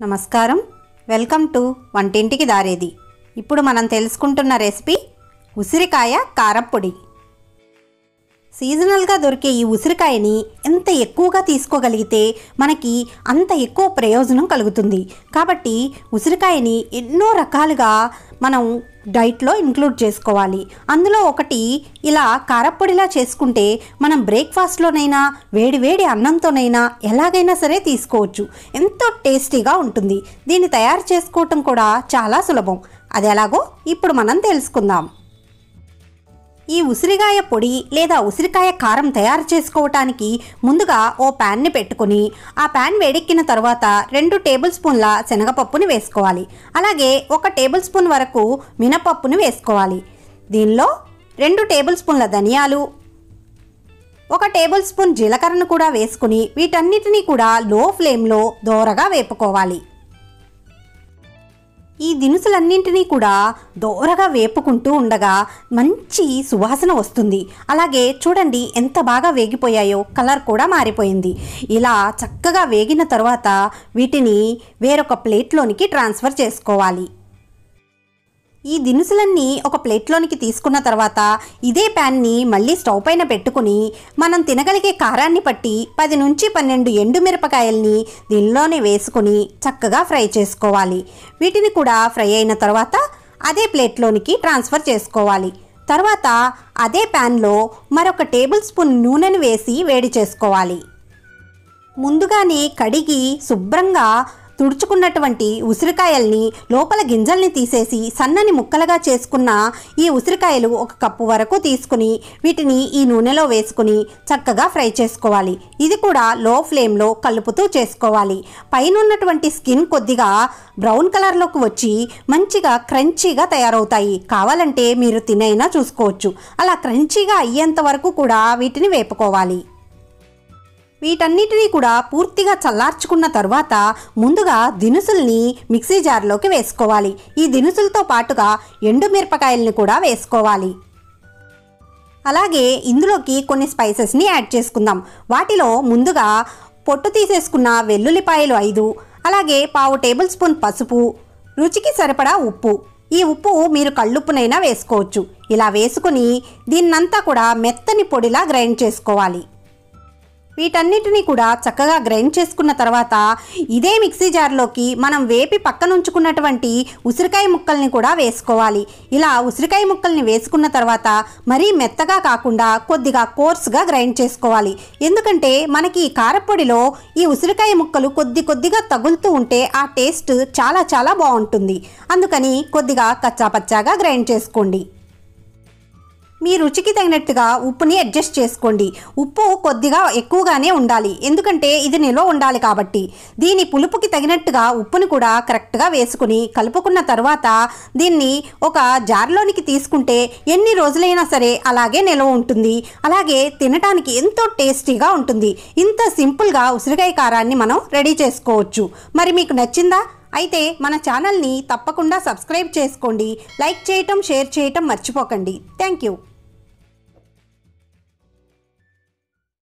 నమస్కారం welcome to వంటింటికి దారేది ఇప్పుడు మనం తెలుసుకుంటున్న రెసిపీ ఉసిరికాయ కారప్పొడి సీజనల్గా దొరికే ఈ ఉసిరికాయని ఎంత ఎక్కువగా తీసుకోగలిగితే మనకి అంత ఎక్కువ ప్రయోజనం కలుగుతుంది కాబట్టి ఉసిరికాయని ఎన్నో రకాలుగా మనం డైట్లో ఇంక్లూడ్ చేసుకోవాలి అందులో ఒకటి ఇలా కారప్పొడిలా చేసుకుంటే మనం బ్రేక్ఫాస్ట్లోనైనా వేడి వేడి అన్నంతోనైనా ఎలాగైనా సరే తీసుకోవచ్చు ఎంతో టేస్టీగా ఉంటుంది దీన్ని తయారు చేసుకోవటం కూడా చాలా సులభం అది ఎలాగో ఇప్పుడు మనం తెలుసుకుందాం ఈ ఉసిరికాయ పొడి లేదా ఉసిరికాయ కారం తయారు చేసుకోవటానికి ముందుగా ఓ ప్యాన్ని పెట్టుకుని ఆ ప్యాన్ వేడెక్కిన తర్వాత రెండు టేబుల్ స్పూన్ల శనగపప్పుని వేసుకోవాలి అలాగే ఒక టేబుల్ స్పూన్ వరకు మినపప్పుని వేసుకోవాలి దీనిలో రెండు టేబుల్ స్పూన్ల ధనియాలు ఒక టేబుల్ స్పూన్ జీలకర్రను కూడా వేసుకుని వీటన్నిటినీ కూడా లో ఫ్లేమ్లో దోరగా వేపుకోవాలి ఈ దినుసులన్నింటినీ కూడా దోరగా వేపుకుంటూ ఉండగా మంచి సువాసన వస్తుంది అలాగే చూడండి ఎంత బాగా వేగిపోయాయో కలర్ కూడా మారిపోయింది ఇలా చక్కగా వేగిన తర్వాత వీటిని వేరొక ప్లేట్లోనికి ట్రాన్స్ఫర్ చేసుకోవాలి ఈ దినుసులన్నీ ఒక ప్లేట్లోనికి తీసుకున్న తర్వాత ఇదే ప్యాన్ని మళ్ళీ స్టవ్ పైన పెట్టుకుని మనం తినగలిగే కారాన్ని పట్టి పది నుంచి పన్నెండు ఎండు మిరపకాయల్ని దీనిలోనే వేసుకుని చక్కగా ఫ్రై చేసుకోవాలి వీటిని కూడా ఫ్రై అయిన తర్వాత అదే ప్లేట్లోనికి ట్రాన్స్ఫర్ చేసుకోవాలి తర్వాత అదే ప్యాన్లో మరొక టేబుల్ స్పూన్ నూనెను వేసి వేడి చేసుకోవాలి ముందుగానే కడిగి శుభ్రంగా తుడుచుకున్నటువంటి ఉసిరికాయల్ని లోపల గింజల్ని తీసేసి సన్నని ముక్కలుగా చేసుకున్న ఈ ఉసిరికాయలు ఒక కప్పు వరకు తీసుకుని వీటిని ఈ నూనెలో వేసుకుని చక్కగా ఫ్రై చేసుకోవాలి ఇది కూడా లో ఫ్లేమ్లో కలుపుతూ చేసుకోవాలి పైన ఉన్నటువంటి స్కిన్ కొద్దిగా బ్రౌన్ కలర్లోకి వచ్చి మంచిగా క్రంచీగా తయారవుతాయి కావాలంటే మీరు తినైనా చూసుకోవచ్చు అలా క్రంచీగా అయ్యేంత వరకు కూడా వీటిని వేపుకోవాలి వీటన్నిటినీ కూడా పూర్తిగా చల్లార్చుకున్న తర్వాత ముందుగా దినుసుల్ని మిక్సీ జార్లోకి వేసుకోవాలి ఈ దినుసులతో పాటుగా ఎండు మిరపకాయల్ని కూడా వేసుకోవాలి అలాగే ఇందులోకి కొన్ని స్పైసెస్ని యాడ్ చేసుకుందాం వాటిలో ముందుగా పొట్టు తీసేసుకున్న వెల్లుల్లిపాయలు ఐదు అలాగే పావు టేబుల్ స్పూన్ పసుపు రుచికి సరిపడా ఉప్పు ఈ ఉప్పు మీరు కళ్ళుప్పునైనా వేసుకోవచ్చు ఇలా వేసుకుని దీన్నంతా కూడా మెత్తని పొడిలా గ్రైండ్ చేసుకోవాలి వీటన్నిటిని కూడా చక్కగా గ్రైండ్ చేసుకున్న తర్వాత ఇదే మిక్సీ జార్లోకి మనం వేపి పక్కనుంచుకున్నటువంటి ఉసిరికాయ ముక్కల్ని కూడా వేసుకోవాలి ఇలా ఉసిరికాయ ముక్కల్ని వేసుకున్న తర్వాత మరీ మెత్తగా కాకుండా కొద్దిగా కోర్స్గా గ్రైండ్ చేసుకోవాలి ఎందుకంటే మనకి ఈ కారపొడిలో ఈ ఉసిరికాయ ముక్కలు కొద్ది కొద్దిగా తగులుతూ ఉంటే ఆ టేస్ట్ చాలా చాలా బాగుంటుంది అందుకని కొద్దిగా కచ్చాపచ్చాగా గ్రైండ్ చేసుకోండి మీ రుచికి తగినట్టుగా ఉప్పుని అడ్జస్ట్ చేసుకోండి ఉప్పు కొద్దిగా ఎక్కువగానే ఉండాలి ఎందుకంటే ఇది నిల్వ ఉండాలి కాబట్టి దీని పులుపుకి తగినట్టుగా ఉప్పుని కూడా కరెక్ట్గా వేసుకుని కలుపుకున్న తర్వాత దీన్ని ఒక జార్లోనికి తీసుకుంటే ఎన్ని రోజులైనా సరే అలాగే నిల్వ ఉంటుంది అలాగే తినటానికి ఎంతో టేస్టీగా ఉంటుంది ఇంత సింపుల్గా ఉసిరికాయ కారాన్ని మనం రెడీ చేసుకోవచ్చు మరి మీకు నచ్చిందా అయితే మన ఛానల్ని తప్పకుండా సబ్స్క్రైబ్ చేసుకోండి లైక్ చేయటం షేర్ చేయటం మర్చిపోకండి థ్యాంక్ యూ